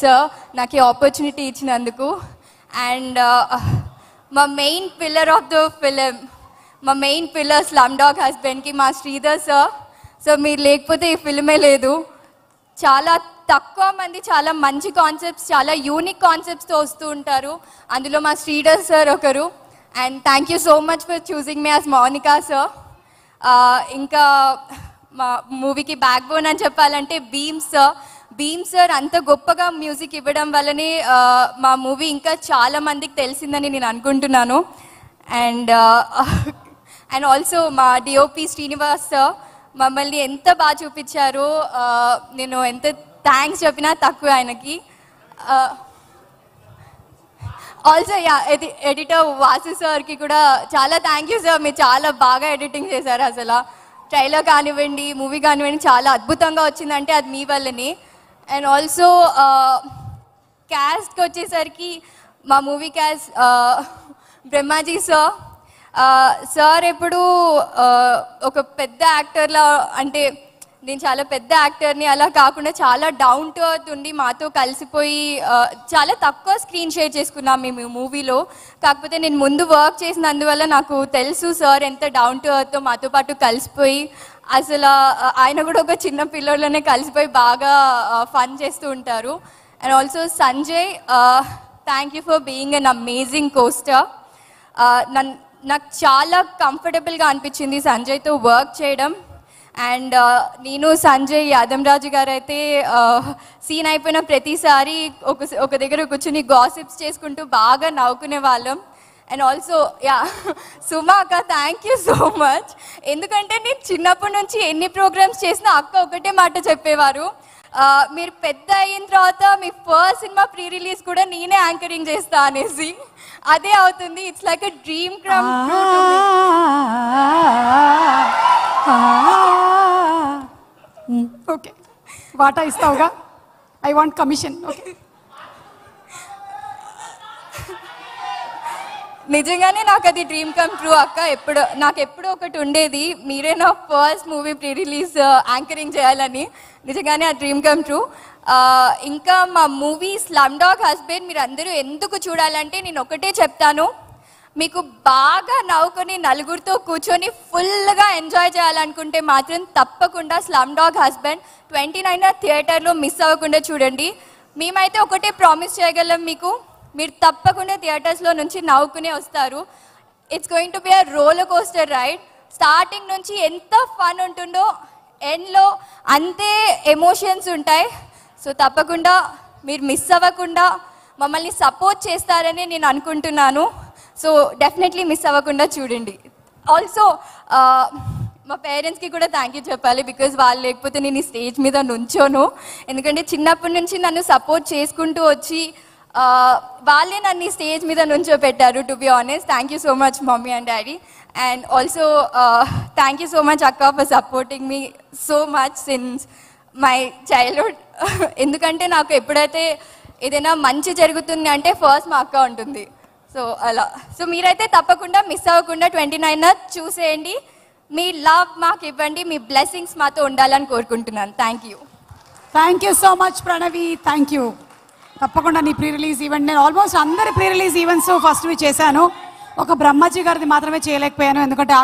sir నాకు ఈ opportunity ఇచ్చినందుకు అండ్ మా main pillar of the film మా మెయిన్ పిల్లర్ స్లమ్ డాగ్ హస్బెండ్కి మా శ్రీధర్ సార్ సో మీరు లేకపోతే ఈ ఫిల్మే లేదు చాలా తక్కువ మంది చాలా మంచి కాన్సెప్ట్స్ చాలా యూనిక్ కాన్సెప్ట్స్తో వస్తూ ఉంటారు అందులో మా శ్రీధర్ సార్ ఒకరు and thank you so much for choosing me as Mounika sir ఇంకా మా మూవీకి బ్యాక్ బోన్ అని చెప్పాలంటే భీమ్ సార్ భీమ్ సార్ అంత గొప్పగా మ్యూజిక్ ఇవ్వడం వల్లనే ఆ, మా మూవీ ఇంకా చాలా మందికి తెలిసిందని నేను అనుకుంటున్నాను అండ్ అండ్ ఆల్సో మా డిఓపి శ్రీనివాస్ సార్ మమ్మల్ని ఎంత బాగా చూపించారో ఆ, నేను ఎంత థ్యాంక్స్ చెప్పినా తక్కువ ఆయనకి ఆల్సో యా ఎడి ఎడిటర్ వాసు సార్కి కూడా చాలా థ్యాంక్ యూ సార్ మీరు చాలా బాగా ఎడిటింగ్ చేశారు అసలు ట్రైలర్ కానివ్వండి మూవీ కానివ్వండి చాలా అద్భుతంగా వచ్చిందంటే అది మీ వల్లనే అండ్ ఆల్సో క్యాస్ట్కి వచ్చేసరికి మా movie cast Brahmaji sir sir ఎప్పుడు ఆ, ఒక పెద్ద యాక్టర్లా అంటే నేను చాలా పెద్ద యాక్టర్ని అలా కాకుండా చాలా డౌన్ టు అర్త్ ఉండి మాతో కలిసిపోయి ఆ, చాలా తక్కువ స్క్రీన్ షేర్ చేసుకున్నాం మేము మూవీలో కాకపోతే నేను ముందు వర్క్ చేసినందువల్ల నాకు తెలుసు సార్ ఎంత డౌన్ టు అర్త్ మాతో పాటు కలిసిపోయి అసలు ఆ, ఆయన కూడా ఒక చిన్న పిల్లోళ్ళనే కలిసిపోయి బాగా ఫన్ చేస్తూ ఉంటారు and also Sanjay thank you for being an amazing costar నన్ నాకు చాలా కంఫర్టబుల్గా అనిపించింది సంజయ్తో వర్క్ చేయడం అండ్ నేను సంజయ్ యాదవ్ రాజు గారు అయితే సీన్ అయిపోయిన ప్రతిసారి ఒక ఒక దగ్గర కూర్చుని గాసిప్స్ చేసుకుంటూ బాగా నవ్వుకునే వాళ్ళం అండ్ ఆల్సో యా సుమా అక్క థ్యాంక్ యూ సో మచ్ ఎందుకంటే నేను చిన్నప్పటి నుంచి ఎన్ని ప్రోగ్రామ్స్ చేసినా అక్క ఒకటే మాట చెప్పేవారు ఆ, మీరు పెద్ద అయిన తర్వాత మీ ఫస్ట్ సినిమా ప్రీ రిలీజ్ కూడా నేనే యాంకరింగ్ చేస్తా అనేసి అదే అవుతుంది it's like a dream come okay వాటా ఇస్తావుగా ఐ వాంట్ కమిషన్ ఓకే నిజంగానే నాకు అది డ్రీమ్ కమ్ ట్రూ అక్క ఎప్పుడు నాకు ఎప్పుడు ఒకటి ఉండేది మీరే నా first movie pre release anchoring చేయాలని నిజంగానే ఆ డ్రీమ్ కమ్ ట్రూ ఇంకా మా మూవీ స్లమ్ డాగ్ హస్బెండ్ మీరు అందరూ ఎందుకు చూడాలంటే నేను ఒకటే చెప్తాను మీకు బాగా నవ్వుకొని నలుగురితో కూర్చొని ఫుల్గా ఎంజాయ్ చేయాలనుకుంటే మాత్రం తప్పకుండా Slumdog Husband twenty nine థియేటర్లో మిస్ అవ్వకుండా చూడండి మేమైతే ఒకటే ప్రామిస్ చేయగలం మీకు మీరు తప్పకుండా థియేటర్స్లో నుంచి నవ్వుకునే వస్తారు it's going to be a roller coaster ride starting నుంచి ఎంత ఫన్ ఉంటుందో ఎండ్లో అంతే ఎమోషన్స్ ఉంటాయి సో తప్పకుండా మీరు మిస్ అవ్వకుండా మమ్మల్ని సపోర్ట్ చేస్తారని నేను అనుకుంటున్నాను సో డెఫినెట్లీ మిస్ అవ్వకుండా చూడండి ఆల్సో మా పేరెంట్స్కి కూడా థ్యాంక్ యూ చెప్పాలి బికాజ్ వాళ్ళు లేకపోతే నేను ఈ స్టేజ్ మీద నుంచోను ఎందుకంటే చిన్నప్పటి నుంచి నన్ను సపోర్ట్ చేసుకుంటూ వచ్చి ఆ, వాళ్ళే నన్ను ఈ స్టేజ్ మీద నుంచో పెట్టారు to be honest thank you so much mummy and daddy and also thank you so much అక్క for supporting me so much since my childhood ఎందుకంటే నాకు ఎప్పుడైతే ఏదైనా మంచి జరుగుతుంది అంటే ఫస్ట్ మా అక్క ఉంటుంది సో అలా సో మీరైతే తప్పకుండా మిస్ అవ్వకుండా ట్వంటీ నైన్ చూసేయండి మీ లవ్ మాకు ఇవ్వండి మీ బ్లెస్సింగ్స్ మాతో ఉండాలని కోరుకుంటున్నాను thank you thank you so much Pranavi thank you తప్పకుండా నీ ప్రీ రిలీజ్ ఈవెంట్ నేను ఆల్మోస్ట్ అందరి ప్రీ రిలీజ్ ఈవెంట్స్ ఫస్ట్ చేశాను ఒక బ్రహ్మజీ గారిది మాత్రమే చేయలేకపోయాను ఎందుకంటే ఆ